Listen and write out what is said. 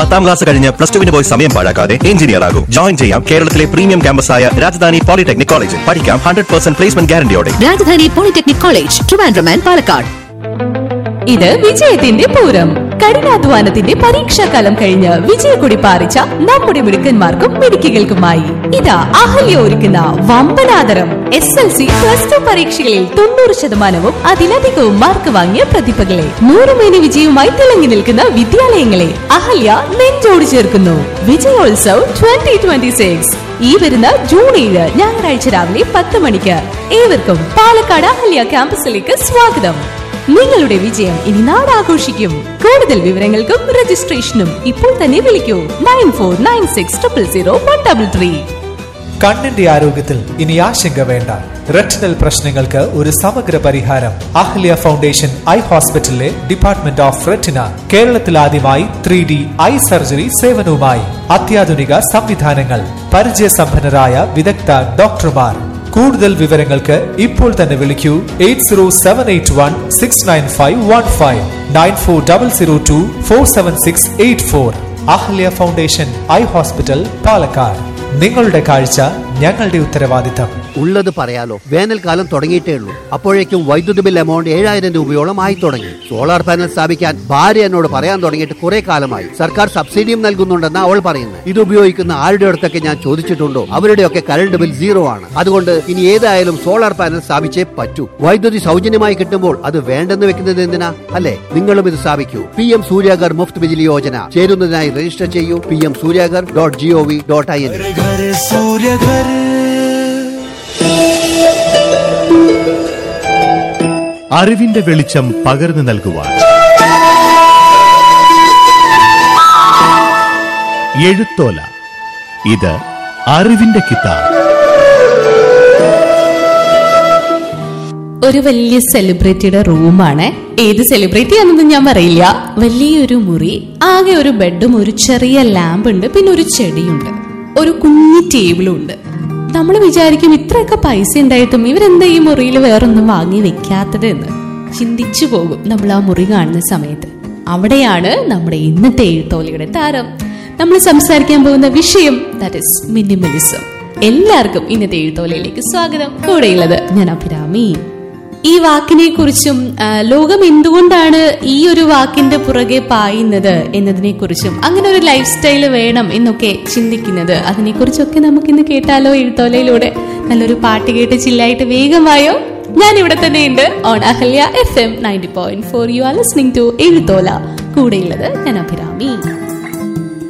പത്താം ക്ലാസ് കഴിഞ്ഞ് പ്ലസ് ടുവിന് പോയി സമയം പാഴാക്കാതെ എഞ്ചിനീയർ ആകും ജോയിൻ ചെയ്യാം കേരളത്തിലെ പ്രീമിയം ക്യാമ്പസായ രാജധാനി പോളിടെക്നിക് കോളേജിൽ പഠിക്കാം ഹൺഡ്രഡ് പെർസെന്റ് പ്ലേസ്മെന്റ് ഗ്യാരണ്ടിയോടെ Rajadhani polytechnic college Trivandrum and Palakkad ഇത് വിജയത്തിന്റെ പൂരം കഠിനാധ്വാനത്തിന്റെ പരീക്ഷാകാലം കഴിഞ്ഞ് വിജയക്കൊടി പാറിച്ച നമ്മുടെ മിടുക്കന്മാർക്കും മിടുക്കികൾക്കുമായി ഇതാ അഹല്യ ഒരുക്കുന്ന വമ്പനാദരം S L C plus two പരീക്ഷകളിൽ തൊണ്ണൂറ് ശതമാനവും അതിലധികവും മാർക്ക് വാങ്ങിയ പ്രതിഭകളെ നൂറുമേനി വിജയവുമായി തിളങ്ങി നിൽക്കുന്ന വിദ്യാലയങ്ങളെ അഹല്യ നെഞ്ചോട് ചേർക്കുന്നു വിജയോത്സവ് ട്വന്റി ട്വന്റി സിക്സ് ഈ വരുന്ന ജൂൺ ഏഴ് ഞായറാഴ്ച രാവിലെ പത്ത് മണിക്ക് ഏവർക്കും പാലക്കാട് അഹല്യ ക്യാമ്പസിലേക്ക് സ്വാഗതം നിങ്ങളുടെ വിജയം ഇനി നാടാഘോഷിക്കും കൂടുതൽ വിവരങ്ങൾക്കും രജിസ്ട്രേഷനും ഇപ്പോൾ തന്നെ വിളിക്കൂ nine four nine six triple zero one double three കണ്ണിന്റെ ആരോഗ്യത്തിൽ ഇനി ആശങ്ക വേണ്ട റെറ്റിനൽ പ്രശ്നങ്ങൾക്ക് ഒരു സമഗ്ര പരിഹാരം അഹ്ല്യ ഫൗണ്ടേഷൻ ഐ ഹോസ്പിറ്റലിലെ ഡിപ്പാർട്ട്മെന്റ് ഓഫ് റെറ്റിന കേരളത്തിൽ ആദ്യമായി ത്രീ ഡി ഐ സർജറി സേവനവുമായി അത്യാധുനിക സംവിധാനങ്ങൾ പരിചയസമ്പന്നരായ വിദഗ്ധ ഡോക്ടർമാർ കൂടുതൽ വിവരങ്ങൾക്ക് ഇപ്പോൾ തന്നെ വിളിക്കൂ eight zero seven eight one six nine five one five nine four double zero two four seven six eight four Ahalia foundation eye hospital Palakkad നിങ്ങളുടെ കാഴ്ച ഞങ്ങളുടെ ഉത്തരവാദിത്തം ഉള്ളത് പറയാലോ വേനൽക്കാലം തുടങ്ങിയിട്ടേ ഉള്ളൂ അപ്പോഴേക്കും വൈദ്യുതി ബിൽ എമൗണ്ട് ഏഴായിരം രൂപയോളം ആയി തുടങ്ങി സോളാർ പാനൽ സ്ഥാപിക്കാൻ ഭാര്യ എന്നോട് പറയാൻ തുടങ്ങിയിട്ട് കുറെ കാലമായി സർക്കാർ സബ്സിഡിയും നൽകുന്നുണ്ടെന്ന് അവൾ പറയുന്നത് ഇത് ഉപയോഗിക്കുന്ന ആരുടെ അടുത്തൊക്കെ ഞാൻ ചോദിച്ചിട്ടുണ്ടോ അവരുടെയൊക്കെ കറണ്ട് ബിൽ സീറോ ആണ് അതുകൊണ്ട് ഇനി ഏതായാലും സോളാർ പാനൽ സ്ഥാപിച്ചേ പറ്റൂ വൈദ്യുതി സൗജന്യമായി കിട്ടുമ്പോൾ അത് വേണ്ടെന്ന് വെക്കുന്നത് എന്തിനാ അല്ലെ നിങ്ങളും ഇത് സ്ഥാപിക്കൂ പി എം സൂര്യാഗർ മുഫ്ത് ബിജിലി യോജന ചേരുന്നതിനായി രജിസ്റ്റർ ചെയ്യൂ P M Surya Ghar dot G O V dot I N അറിവിന്റെ വെളിച്ചം പകർന്നു നൽകുവാൻ എഴുത്തോല ഇത് അറിവിന്റെ കിതാബ് ഒരു വലിയ സെലിബ്രിറ്റിയുടെ റൂമാണ് ഏത് സെലിബ്രിറ്റി ആണെന്ന് ഞാൻ പറയില്ല വലിയൊരു മുറി ആകെ ഒരു ബെഡും ഒരു ചെറിയ ലാമ്പ് ഉണ്ട് പിന്നെ ഒരു ചെടിയുണ്ട് ഒരു കുഞ്ഞി ടേബിളും ഉണ്ട് നമ്മൾ വിചാരിക്കും ഇത്രയൊക്കെ പൈസ ഉണ്ടായിട്ടും ഇവരെന്താ ഈ മുറിയിൽ വേറൊന്നും വാങ്ങി വെക്കാത്തത് എന്ന് ചിന്തിച്ചു പോകും നമ്മൾ ആ മുറി കാണുന്ന സമയത്ത് അവിടെയാണ് നമ്മുടെ ഇന്നത്തെ എഴുത്തോലയുടെ താരം നമ്മൾ സംസാരിക്കാൻ പോകുന്ന വിഷയം ദാറ്റ് ഇസ് മിനിമലിസം എല്ലാവർക്കും ഇന്നത്തെ എഴുത്തോലയിലേക്ക് സ്വാഗതം കൂടെയുള്ളത് ഞാൻ അഭിരാമി ഈ വാക്കിനെ കുറിച്ചും ആ, ലോകം എന്തുകൊണ്ടാണ് ഈ ഒരു വാക്കിന്റെ പുറകെ പായുന്നത് എന്നതിനെ കുറിച്ചും അങ്ങനെ ഒരു ലൈഫ് സ്റ്റൈല് വേണം എന്നൊക്കെ ചിന്തിക്കുന്നത് അതിനെ കുറിച്ചൊക്കെ നമുക്ക് ഇന്ന് കേട്ടാലോ എഴുത്തോലയിലൂടെ നല്ലൊരു പാട്ട് കേട്ട് ചില്ലായിട്ട് വേഗമായോ ഞാൻ ഇവിടെ തന്നെ ഉണ്ട് on Ahalia F M ninety point four you are listening to എഴുത്തോല കൂടെയുള്ളത് ഞാൻ അഭിരാമി